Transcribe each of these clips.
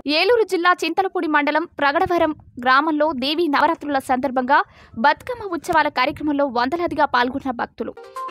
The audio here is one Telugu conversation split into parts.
ఏలూరు జిల్లా చింతలపూడి మండలం ప్రగడవరం గ్రామంలో దేవీ నవరాత్రుల సందర్భంగా బతుకమ్మ ఉత్సవాల కార్యక్రమంలో వందలాదిగా పాల్గొన్న భక్తులు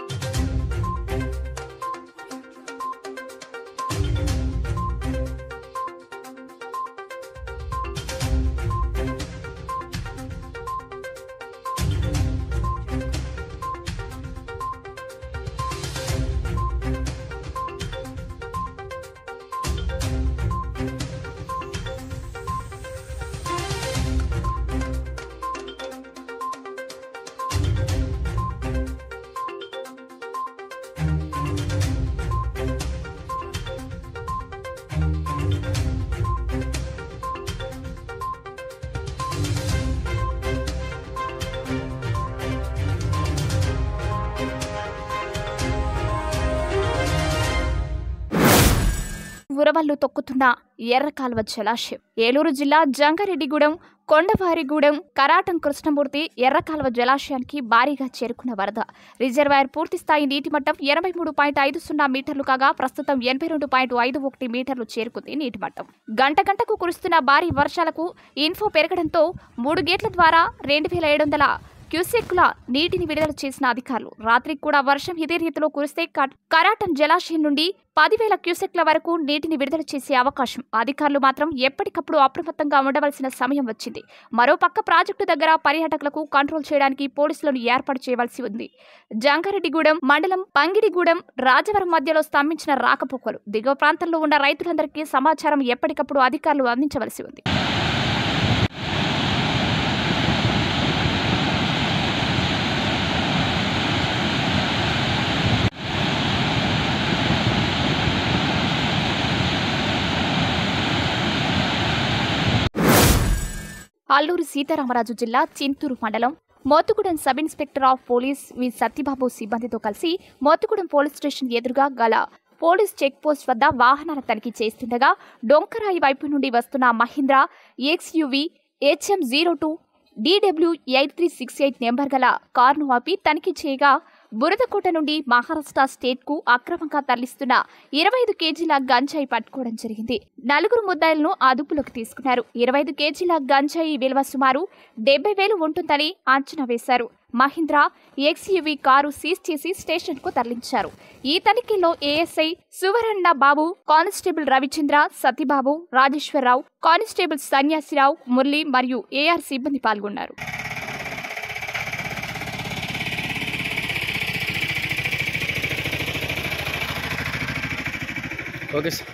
ఉరవళ్ళు తొక్కుతున్న ఎర్ర కాలువ జలాశయం ఏలూరు జిల్లా జంగారెడ్డిగూడెం కొండవారిగూడెం కరాటం కృష్ణమూర్తి ఎర్ర కాలువ జలాశయానికి భారీగా చేరుకున్న వరద రిజర్వాయర్ పూర్తి స్థాయి నీటి మట్టం ఎనభై మూడు పాయింట్ ఐదు సున్నా మీటర్లు కాగా ప్రస్తుతం ఎనభై రెండు పాయింట్ ఐదు ఒకటి మీటర్లు చేరుకుంది నీటి మట్టం గంట గంటకు కురుస్తున్న భారీ వర్షాలకు ఇన్ఫో పెరగడంతో మూడు గేట్ల ద్వారా రెండు వేల ఏడు వందల క్యూసెక్కుల నీటిని విడుదల చేసిన అధికారులు రాత్రికి కూడా వర్షం ఇదే రీతిలో కురిస్తే క- కరాటం జలాశయం నుండి పదివేల క్యూసెక్ల వరకు నీటిని విడుదల చేసే అవకాశం అధికారులు మాత్రం ఎప్పటికప్పుడు అప్రమత్తంగా ఉండవలసిన సమయం వచ్చింది మరోపక్క ప్రాజెక్టు దగ్గర పర్యాటకులకు కంట్రోల్ చేయడానికి పోలీసులను ఏర్పాటు చేయవలసి ఉంది జంగారెడ్డిగూడెం మండలం పంగిడిగూడెం రాజవరం మధ్యలో స్తంభించిన రాకపోకలు దిగువ ప్రాంతంలో ఉన్న రైతులందరికీ సమాచారం ఎప్పటికప్పుడు అధికారులు అందించవలసి ఉంది అల్లూరు సీతారామరాజు జిల్లా చింతూరు మండలం Motugudem sub inspector of police వి సత్యబాబు సిబ్బందితో కలిసి మోతుగూడెం పోలీస్ స్టేషన్ ఎదురుగా గల పోలీస్ చెక్ పోస్ట్ వద్ద వాహనాల తనిఖీ చేస్తుండగా డొంకరాయి వైపు నుండి వస్తున్న Mahindra XUV HM zero two DW eight three six eight number గల కారును ఆపి తనిఖీ చేయగా బురదకోట నుండి మహారాష్ట్ర స్టేట్ కు అక్రమంగా తరలిస్తున్న ఇరవై ఐదు కేజీల గంజాయి పట్టుకోవడం జరిగింది నలుగురు ముద్దాయిలను అదుపులోకి తీసుకున్నారు ఇరవై ఐదు కేజీల గంజాయి విలువ సుమారు డెబ్బై వేలు ఉంటుందని అంచనా వేశారు మహీంద్రా ఎక్స్యూవీ కారు సీజ్ చేసి స్టేషన్ కు తరలించారు ఈ తనిఖీలో ఏఎస్ఐ సువరణ బాబు కానిస్టేబుల్ రవిచంద్ర సతీబాబు రాజేశ్వరరావు కానిస్టేబుల్ సన్యాసిరావు మురళి మరియు ఏఆర్ సిబ్బంది పాల్గొన్నారు ఓకే సార్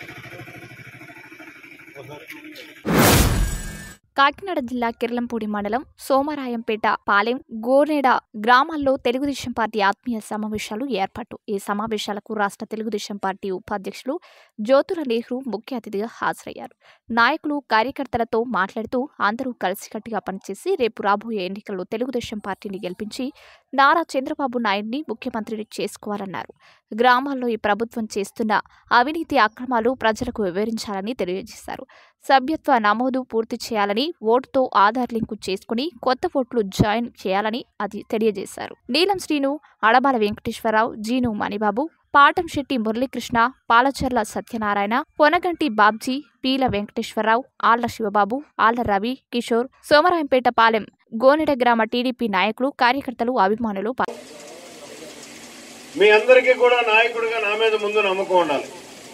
కాకినాడ జిల్లా కిర్లంపూడి మండలం సోమరాయంపేట పాలెం గోనేడ గ్రామాల్లో తెలుగుదేశం పార్టీ ఆత్మీయ సమావేశాలు ఏర్పాటు ఈ సమావేశాలకు రాష్ట్ర తెలుగుదేశం పార్టీ ఉపాధ్యక్షులు జ్యోతుల నెహ్రూ ముఖ్య అతిథిగా హాజరయ్యారు నాయకులు కార్యకర్తలతో మాట్లాడుతూ అందరూ కలిసికట్టుగా పనిచేసి రేపు రాబోయే ఎన్నికల్లో తెలుగుదేశం పార్టీని గెలిపించి నారా చంద్రబాబు నాయుడిని ముఖ్యమంత్రిని చేసుకోవాలన్నారు గ్రామాల్లో ఈ ప్రభుత్వం చేస్తున్న అవినీతి అక్రమాలు ప్రజలకు వివరించాలని తెలియజేశారు సభ్యత్వ నమోదు పూర్తి చేయాలని ఓటుతో ఆధార్ లింకు చేసుకుని కొత్త ఓట్లు జాయిన్ చేయాలని అది తెలియజేశారు నీలం శ్రీను అడబాల వెంకటేశ్వరరావు జీను మణిబాబు పాటంశెట్టి మురళీకృష్ణ పాలచర్ల సత్యనారాయణ పొనగంటి బాబ్జీ పీల వెంకటేశ్వరరావు ఆళ్ల శివబాబు ఆళ్ల రవి కిషోర్ సోమరాయంపేట పాలెం గోనెడ గ్రామ టీడీపీ నాయకులు కార్యకర్తలు అభిమానులు పా- మీ అందరికీ కూడా నాయకుడిగా నా మీద ముందు నమ్మకం ఉండాలి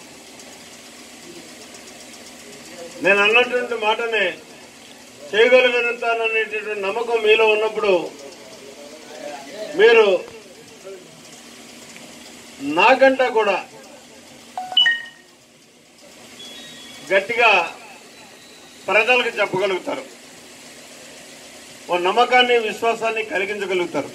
నేను అన్నటువంటి మాటనే చేయగలుగుతాననేటటువంటి నమ్మకం మీలో ఉన్నప్పుడు మీరు నాకంటా కూడా గట్టిగా ప్రజలకు చెప్పగలుగుతారు ఓ నమ్మకాన్ని విశ్వాసాన్ని కలిగించగలుగుతారు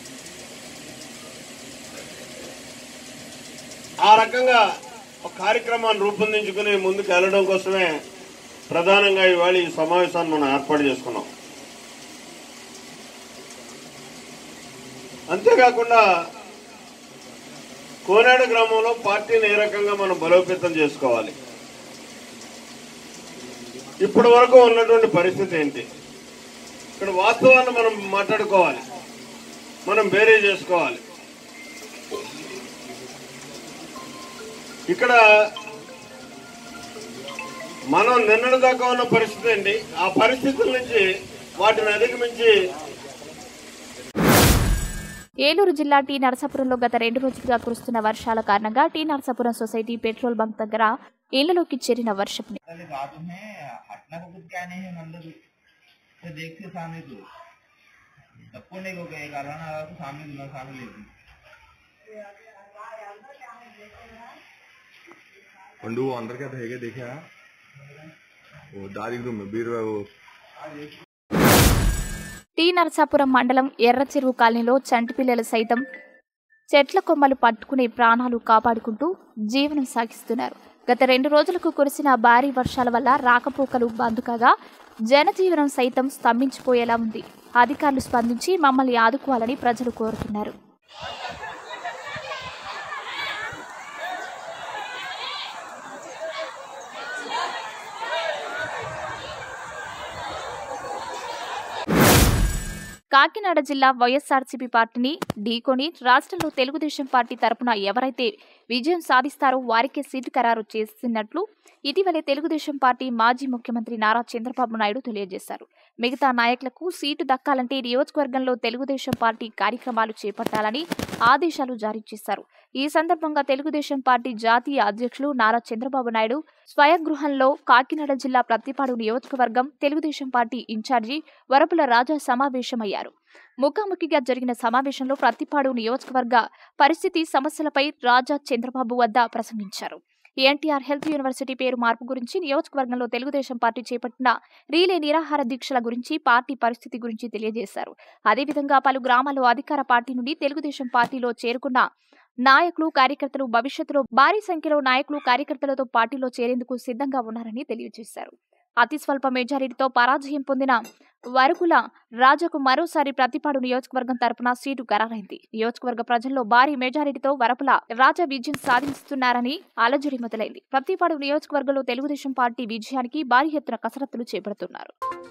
ఆ రకంగా ఒక కార్యక్రమాన్ని రూపొందించుకుని ముందుకు వెళ్ళడం కోసమే ప్రధానంగా ఇవాళ ఈ సమావేశాన్ని మనం ఏర్పాటు చేసుకున్నాం అంతేకాకుండా కోనాడు గ్రామంలో పార్టీని ఏ రకంగా మనం బలోపేతం చేసుకోవాలి ఇప్పటి వరకు ఉన్నటువంటి పరిస్థితి ఏంటి ఇక్కడ వాస్తవాన్ని మనం మాట్లాడుకోవాలి మనం బేరీ చేసుకోవాలి ఇక్కడ మనం నిన్నటి దాకా ఉన్న పరిస్థితి ఏంటి ఆ పరిస్థితుల నుంచి వాటిని అధిగమించి ఏలూరు జిల్లా టీ నరసాపురంలో గత రెండు రోజులుగా కురుస్తున్న వర్షాల కారణంగా T Narasapuram society petrol bunk దగ్గర ఇళ్లలోకి చేరిన వర్షపు నీరు. पहले रात में हटना को कुछ क्या नहीं है मतलब तो देखते सामने को सबको नहीं को कहीं कारण आया तो सामने दूल्हा सामने लेती पंडू वो अंदर क्या थे देखे हाँ वो दारी रूम में बीर वो టీ నరసాపురం మండలం ఎర్ర చెరువు కాలనీలో చంటి పిల్లలు సైతం చెట్ల కొమ్మలు పట్టుకుని ప్రాణాలు కాపాడుకుంటూ జీవనం సాగిస్తున్నారు గత రెండు రోజులకు కురిసిన భారీ వర్షాల వల్ల రాకపోకలు బంద్ కాగా జనజీవనం సైతం స్తంభించిపోయేలా ఉంది అధికారులు స్పందించి మమ్మల్ని ఆదుకోవాలని ప్రజలు కోరుతున్నారు కాకినాడ జిల్లా వైఎస్ఆర్సీపీ పార్టీని ఢీకొని రాష్ట్రంలో తెలుగుదేశం పార్టీ తరపున ఎవరైతే విజయం సాధిస్తారో వారికే సీటు ఖరారు చేస్తున్నట్లు ఇటీవలే తెలుగుదేశం పార్టీ మాజీ ముఖ్యమంత్రి నారా చంద్రబాబు నాయుడు తెలియజేశారు మిగతా నాయకులకు సీటు దక్కాలంటే నియోజకవర్గంలో తెలుగుదేశం పార్టీ కార్యక్రమాలు చేపట్టాలని ఆదేశాలు జారీ చేశారు ఈ సందర్భంగా తెలుగుదేశం పార్టీ జాతీయ అధ్యక్షులు నారా చంద్రబాబు నాయుడు స్వయగృహంలో కాకినాడ జిల్లా ప్రతిపాడు నియోజకవర్గం తెలుగుదేశం పార్టీ ఇన్ఛార్జి వరపుల రాజా సమావేశమయ్యారు ముఖాముఖిగా జరిగిన సమావేశంలో ప్రతిపాడు నియోజకవర్గ పరిస్థితి సమస్యలపై రాజా చంద్రబాబు వద్ద ప్రసంగించారు ఎన్టీఆర్ హెల్త్ యూనివర్సిటీ పేరు మార్పు గురించి నియోజకవర్గంలో తెలుగుదేశం పార్టీ చేపట్టిన రీలే నిరాహార దీక్షల గురించి పార్టీ పరిస్థితి గురించి తెలియజేశారు అదేవిధంగా పలు గ్రామాల్లో అధికార పార్టీ నుండి తెలుగుదేశం పార్టీలో చేరుకున్న నాయకులు కార్యకర్తలు భవిష్యత్తులో భారీ సంఖ్యలో నాయకులు కార్యకర్తలతో పార్టీలో చేరేందుకు సిద్ధంగా ఉన్నారని తెలియజేశారు అతి స్వల్ప మెజారిటీతో పరాజయం పొందిన వరకుల రాజాకు మరోసారి ప్రతిపాడు నియోజకవర్గం తరపున సీటు ఖరారైంది నియోజకవర్గ ప్రజల్లో భారీ మెజారిటీతో వరపుల రాజా విజయం సాధిస్తున్నారని అలజడి మొదలైంది ప్రతిపాడు నియోజకవర్గంలో తెలుగుదేశం పార్టీ విజయానికి భారీ ఎత్తున కసరత్తులు చేపడుతున్నారు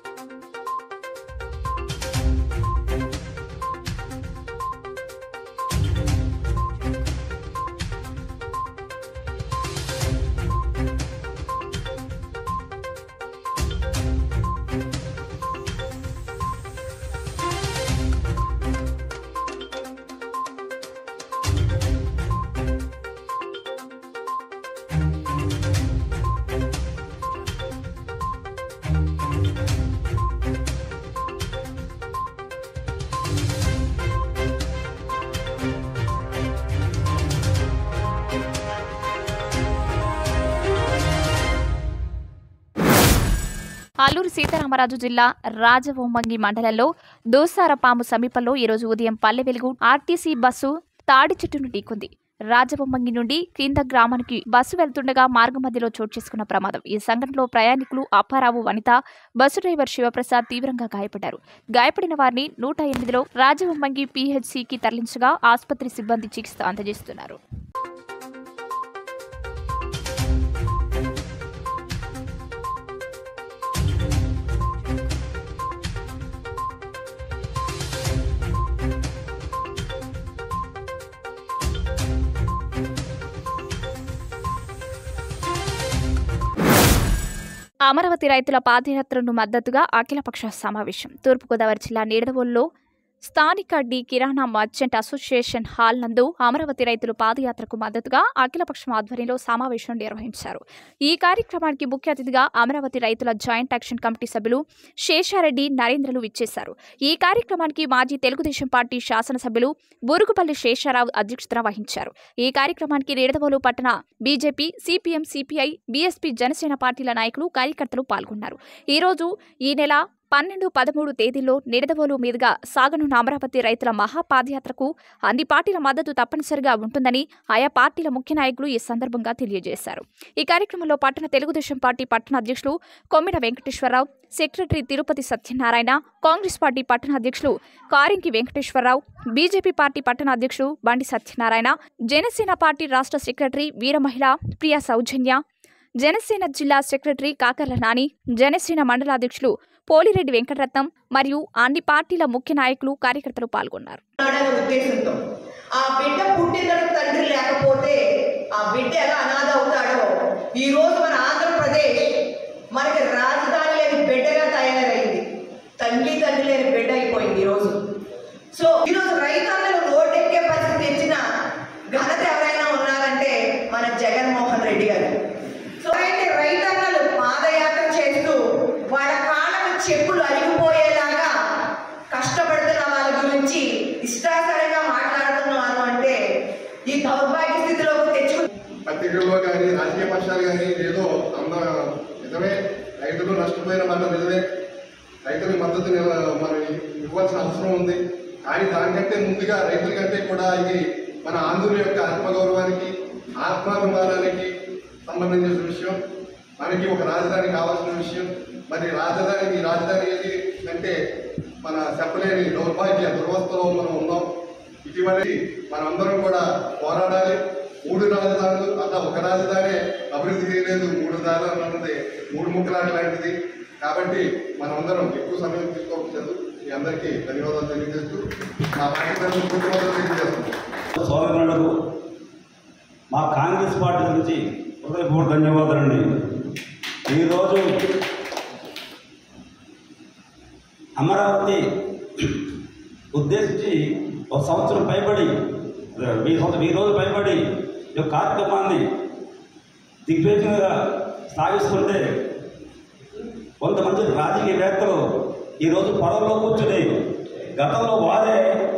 అల్లూరు సీతారామరాజు జిల్లా రాజవొమ్మంగి మండలంలో దోసారపాము సమీపంలో ఈరోజు ఉదయం పల్లె వెలుగు ఆర్టీసీ బస్సు తాడి చెట్టును ఢీకొంది రాజవొమ్మంగి నుండి క్రింద గ్రామానికి బస్సు వెళ్తుండగా మార్గ మధ్యలో చోటు చేసుకున్న ప్రమాదం ఈ సంఘటనలో ప్రయాణికులు అప్పారావు వనిత బస్సు డ్రైవర్ శివప్రసాద్ తీవ్రంగా గాయపడ్డారు గాయపడిన వారిని నూట ఎనిమిదిలో రాజవొమ్మంగి పీహెచ్సికి తరలించగా ఆసుపత్రి సిబ్బంది చికిత్స అందజేస్తున్నారు అమరావతి రైతుల పాదయాత్రకు మద్దతుగా అఖిలపక్ష సమావేశం తూర్పుగోదావరి జిల్లా నీడదవోలులో స్థానిక the kirana merchant association hall నందు అమరావతి రైతుల పాదయాత్రకు మద్దతుగా అఖిలపక్షం ఆధ్వర్యంలో సమావేశం నిర్వహించారు ఈ కార్యక్రమానికి ముఖ్య అతిథిగా అమరావతి రైతుల జాయింట్ యాక్షన్ కమిటీ సభ్యులు శేషారెడ్డి నరేంద్రలు విచ్చేశారు ఈ కార్యక్రమానికి మాజీ తెలుగుదేశం పార్టీ శాసనసభ్యులు బురుగుపల్లి శేషారావు అధ్యక్షతన వహించారు ఈ కార్యక్రమానికి నీడదవోలు పట్టణ BJP CPM CPI BSP Janasena పార్టీల నాయకులు కార్యకర్తలు పాల్గొన్నారు ఈ రోజు ఈ నెల పన్నెండు పదమూడు తేదీల్లో నిడదవోలు మీదుగా సాగనున్న అమరావతి రైతుల మహాపాదయాత్రకు అన్ని పార్టీల మద్దతు తప్పనిసరిగా ఉంటుందని ఆయా పార్టీల ముఖ్య నాయకులు ఈ సందర్భంగా తెలియజేశారు ఈ కార్యక్రమంలో పట్టణ తెలుగుదేశం పార్టీ పట్టణ అధ్యక్షులు కొమ్మిన వెంకటేశ్వరరావు సెక్రటరీ తిరుపతి సత్యనారాయణ కాంగ్రెస్ పార్టీ పట్టణ అధ్యక్షులు కారింకి వెంకటేశ్వరరావు బీజేపీ పార్టీ పట్టణ అధ్యక్షులు బండి సత్యనారాయణ జనసేన పార్టీ రాష్ట్ర సెక్రటరీ వీరమహిళ ప్రియా సౌజన్య జనసేన జిల్లా సెక్రటరీ కాకర్ల నాని జనసేన మండలాధ్యక్షులు పోలిరెడ్డి వెంకటరత్నం మరియు అన్ని పార్టీల ముఖ్య నాయకులు కార్యకర్తలు పాల్గొన్నారు అనే ఉద్దేశంతో ఆ బిడ్డ పుట్టినకు తండ్రి లేకపోతే ఆ బిడ్డ ఎలా అనాథ అవుతాడో ఈ రోజు మన ఆంధ్రప్రదేశ్ కానీ ఏదో అంద నిజమే రైతులు నష్టపోయిన మాట నిజమే రైతులకు మద్దతు నిల- మనం ఇవ్వాల్సిన అవసరం ఉంది కానీ దానికంటే ముందుగా రైతుల కంటే కూడా ఇది మన ఆంధ్రుల యొక్క ఆత్మగౌరవానికి ఆత్మాభిమానానికి సంబంధించిన విషయం మనకి ఒక రాజధాని కావాల్సిన విషయం మరి రాజధానికి రాజధాని ఏది అంటే మన చెప్పలేని దౌర్భాగ్య దుర్వస్థలో మనం ఉన్నాం ఇటీవలి మనందరం కూడా పోరాడాలి మూడు రాజధానులు అట్లా ఒక రాజధాని అభివృద్ధి చేయలేదు మూడు రాజధానులు అన్నది మూడు ముక్కలాట లాంటిది కాబట్టి మనమందరం ఎక్కువ సమయం తీసుకోవట్లేదు మీ అందరికీ ధన్యవాదాలు తెలియజేస్తూ నా పార్టీ ధన్యవాదాలు తెలియజేస్తున్నాను సోదరులకు మా కాంగ్రెస్ పార్టీ నుంచి హృదయపూర్వక ధన్యవాదాలండి ఈరోజు అమరావతి ఉద్దేశించి ఒక సంవత్సరం పైబడి ఈ సంవత్సరం ఈ రోజు పైబడి ఈ యొక్క కార్యక్రమాన్ని దిగ్విజయంగా సాగిస్తుంటే కొంతమంది రాజకీయవేత్తలు ఈరోజు పడవలో కూర్చుని గతంలో వారే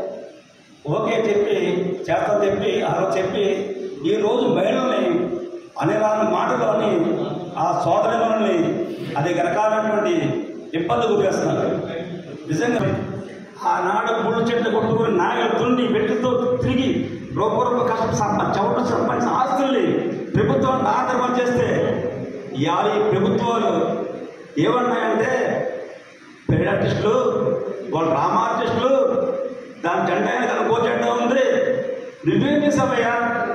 ఓకే చెప్పి చేస్తా చెప్పి అలా చెప్పి ఈ రోజు మహిళల్ని అనేరాని మాటలు అని ఆ సోదరి మనల్ని అనేక రకాలైనటువంటి ఇబ్బంది గురిచేస్తున్నారు నిజంగా ఆనాడు ముళ్ళు చెట్లు కొట్టుకుని నాగలు దున్ని వెట్టుతో తిరిగి రూపరూప కష్టం సంప చౌట సంపాదించిన ఆస్తుల్ని ప్రభుత్వాన్ని ఆదరణ చేస్తే ఇవాళ ఈ ప్రభుత్వాలు ఏమన్నాయంటే పెయిడ్ ఆర్టిస్టులు వాళ్ళు డ్రామా ఆర్టిస్టులు దాని జెండా వెనకాల కో జెండా ఉంది నువ్వేం చేసావయ్యా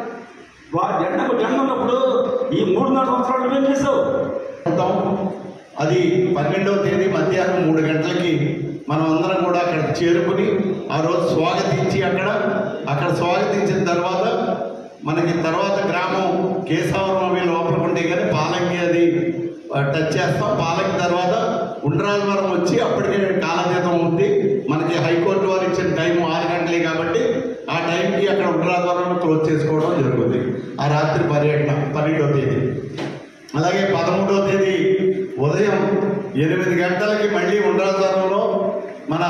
వారి జెండాకు జెండా ఉన్నప్పుడు ఈ మూడున్నర సంవత్సరాలు నువ్వేం చేసావు ఉంటాం అది పన్నెండవ తేదీ మధ్యాహ్నం మూడు గంటలకి మనం అందరం కూడా అక్కడ చేరుకుని ఆ రోజు స్వాగతించి అక్కడ అక్కడ స్వాగతించిన తర్వాత మనకి తర్వాత గ్రామం కేశవరం అవి లోపలికి ఉంటే కానీ పాలంగి అది ఆ, టచ్ చేస్తాం పాలంగి తర్వాత ఉండ్రాజవరం వచ్చి అప్పటికే కాలతీతం ఉంది మనకి హైకోర్టు వారు ఇచ్చిన టైం ఆరు గంటలే కాబట్టి ఆ టైంకి అక్కడ ఉండ్రాజవరం క్లోజ్ చేసుకోవడం జరుగుతుంది ఆ రాత్రి పర్యటన పన్నెండవ తేదీ అలాగే పదమూడవ తేదీ ఉదయం ఎనిమిది గంటలకి మళ్ళీ ఉండ్రాజవరంలో మన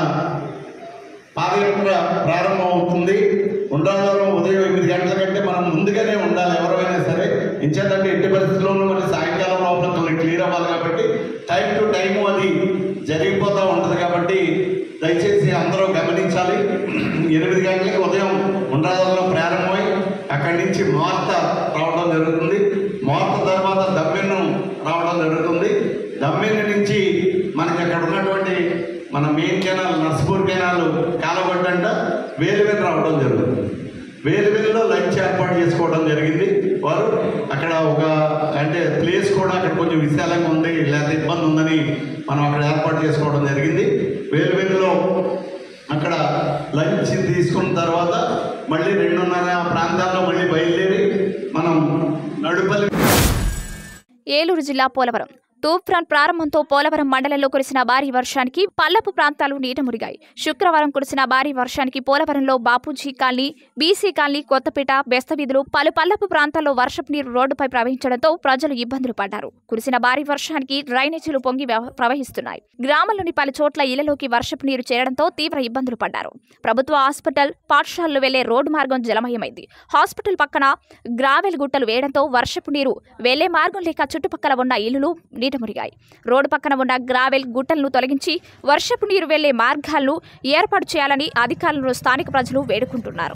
పాదయాత్ర ప్రారంభం అవుతుంది ఉండ్రాజవరం ఉదయం ఎనిమిది గంటల కంటే మనం ముందుగానే ఉండాలి ఎవరైనా సరే ఇంచేతంటే ఎట్టి పరిస్థితుల్లోనూ మళ్ళీ సాయంకాలం లోపల క్లియర్ అవ్వాలి కాబట్టి టైం టు టైం అది జరిగిపోతూ ఉంటుంది కాబట్టి దయచేసి అందరూ గమనించాలి ఎనిమిది గంటలకి ఉదయం ఉండ్రాజవరంలో ప్రారంభమై అక్కడి నుంచి మార్త రావడం జరుగుతుంది మార్త తర్వాత దమ్మెన్ను రావడం జరుగుతుంది దమ్మెన్ను నుంచి మనకి అక్కడ ఉన్నటువంటి మన మెయిన్ కెనాల్ నర్స్పూర్ కెనాల్ కాలగొడ్డంట వేలువెల్లి రావడం జరుగుతుంది వేలువెల్లిలో లంచ్ ఏర్పాటు చేసుకోవడం జరిగింది వారు అక్కడ ఒక అంటే ప్లేస్ కూడా అక్కడ కొంచెం విశాలంగా ఉంది లేదా ఇబ్బంది ఉందని మనం అక్కడ ఏర్పాటు చేసుకోవడం జరిగింది వేలువెల్లిలో అక్కడ లంచ్ తీసుకున్న తర్వాత మళ్ళీ రెండున్నర ప్రాంతాల్లో మళ్ళీ బయలుదేరి మనం నడుపల్లి ఏలూరు జిల్లా పోలవరం తూఫాన్ ప్రారంభంతో పోలవరం మండలంలో కురిసిన భారీ వర్షానికి పల్లపు ప్రాంతాలు నీట మురిగాయి శుక్రవారం కురిసిన భారీ వర్షానికి పోలవరంలో Bapuji colony BC colony Kothapeta బెస్తవీధులు పలు పల్లపు ప్రాంతాల్లో వర్షపు నీరు రోడ్డుపై ప్రవహించడంతో ప్రజలు ఇబ్బందులు పడ్డారు కురిసిన భారీ వర్షానికి డ్రైనేజీలు పొంగి వ్య- ప్రవహిస్తున్నాయి గ్రామంలోని పలు చోట్ల ఇళ్లలోకి వర్షపు నీరు చేరడంతో తీవ్ర ఇబ్బందులు పడ్డారు ప్రభుత్వ హాస్పిటల్ పాఠశాలలు వెళ్లే రోడ్డు మార్గం జలమయమైంది హాస్పిటల్ పక్కన గ్రావెల్ గుట్టలు వేయడంతో వర్షపు నీరు వెళ్లే మార్గం లేక చుట్టుపక్కల ఉన్న ఇల్లులు నీట మురిగాయి రోడ్డు పక్కన ఉన్న గ్రావెల్ గుట్టలను తొలగించి వర్షపు నీరు వెళ్లే మార్గాలను ఏర్పాటు చేయాలని అధికారులను స్థానిక ప్రజలు వేడుకుంటున్నారు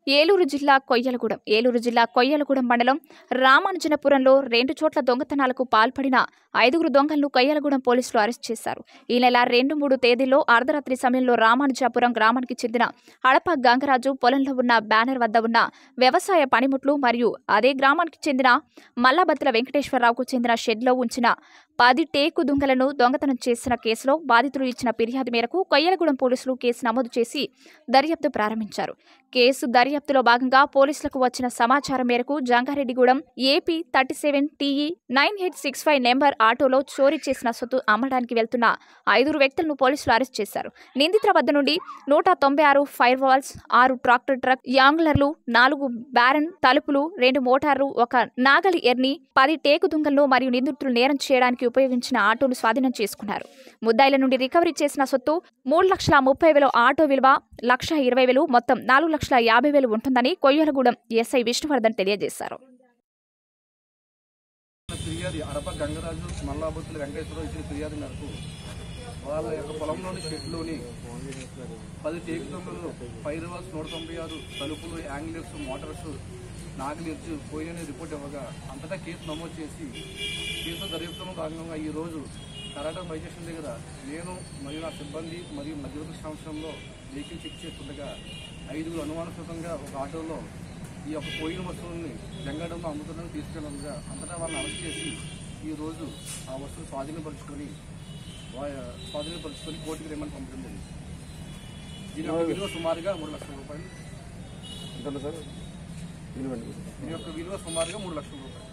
ఏలూరు జిల్లా కొయ్యలగూడెం ఏలూరు జిల్లా కొయ్యలగూడెం మండలం రామానుజనపురంలో రెండు చోట్ల దొంగతనాలకు పాల్పడిన ఐదుగురు దొంగలను కొయ్యలగూడెం పోలీసులు అరెస్ట్ చేశారు ఈ నెల రెండు మూడు తేదీల్లో అర్ధరాత్రి సమయంలో రామానుజాపురం గ్రామానికి చెందిన హడప గంగరాజు పొలంలో ఉన్న బ్యానర్ వద్ద ఉన్న వ్యవసాయ పనిముట్లు మరియు అదే గ్రామానికి చెందిన మల్లాబత్తుల వెంకటేశ్వరరావుకు చెందిన షెడ్లో ఉంచిన పది టేకు దుంగలను దొంగతనం చేసిన కేసులో బాధితులు ఇచ్చిన ఫిర్యాదు మేరకు కొయ్యలగూడెం పోలీసులు కేసు నమోదు చేసి దర్యాప్తు ప్రారంభించారు కేసు దర్యాప్తులో భాగంగా పోలీసులకు వచ్చిన సమాచారం మేరకు Jangareddygudem AP thirty seven TE nine eight six five number ఆటోలో చోరీ చేసిన సొత్తు అమ్మడానికి వెళ్తున్న ఐదుగురు వ్యక్తులను పోలీసులు అరెస్ట్ చేశారు నిందితుల వద్ద నుండి నూట తొంభై ఆరు ఫైర్ వాల్స్ ఆరు ట్రాక్టర్ ట్రక్ యాంగ్లర్లు నాలుగు బ్యారన్ తలుపులు రెండు మోటార్లు ఒక నాగలి ఎర్ని పది టేకు దుంగలను మరియు నిందితులు నేరం చేయడానికి ఉపయోగించిన ఆటోను స్వాధీనం చేసుకున్నారు ముద్దాయిల నుండి రికవరీ చేసిన సొత్తు మూడు లక్షల ముప్పై వేల ఆటో విలువ లక్ష ఇరవై వేలు మొత్తం నాలుగు లక్షల యాభై వేలు ఉంటుందని కొయ్యలగూడెం ఎస్ఐ విష్ణువర్ధన్ తెలియజేశారు ఫిర్యాదు అడప గంగరాజు మల్లాబొత్తుల వెంకటేశ్వరరావు ఇచ్చిన ఫిర్యాదు మేరకు వాళ్ళ యొక్క పొలంలోని షెడ్లోని పది టేకు దొంగలు ఫైర్ వాల్స్ నూట తొంభై ఆరు తలుపులు యాంగిలర్స్ మోటార్స్ నాగలిర్చు పోయిన రిపోర్ట్ ఇవ్వగా అంతటా కేసు నమోదు చేసి కేసు దర్యాప్తులో భాగంగా ఈ రోజు కరాటా బై స్టేషన్ దగ్గర నేను మరియు నా సిబ్బంది మరియు మధ్యవర్తి సంవత్సరంలో వెహికల్ చెక్ చేస్తుండగా ఐదుగురు అనుమానాస్పదంగా ఒక ఆటోలో ఈ యొక్క పోయిన వస్తువుల్ని జంగడంలో అమ్ముతుందని తీసుకెళ్ళగా అంతటా వాళ్ళని అరెస్ట్ చేసి ఈ రోజు ఆ వస్తువులు స్వాధీనపరుచుకొని వా- స్వాధీనపరుచుకొని కోర్టుకి రిమాండ్ పంపడం జరిగింది దీని యొక్క విలువ సుమారుగా మూడు లక్షల రూపాయలు దీని యొక్క విలువ సుమారుగా మూడు లక్షల రూపాయలు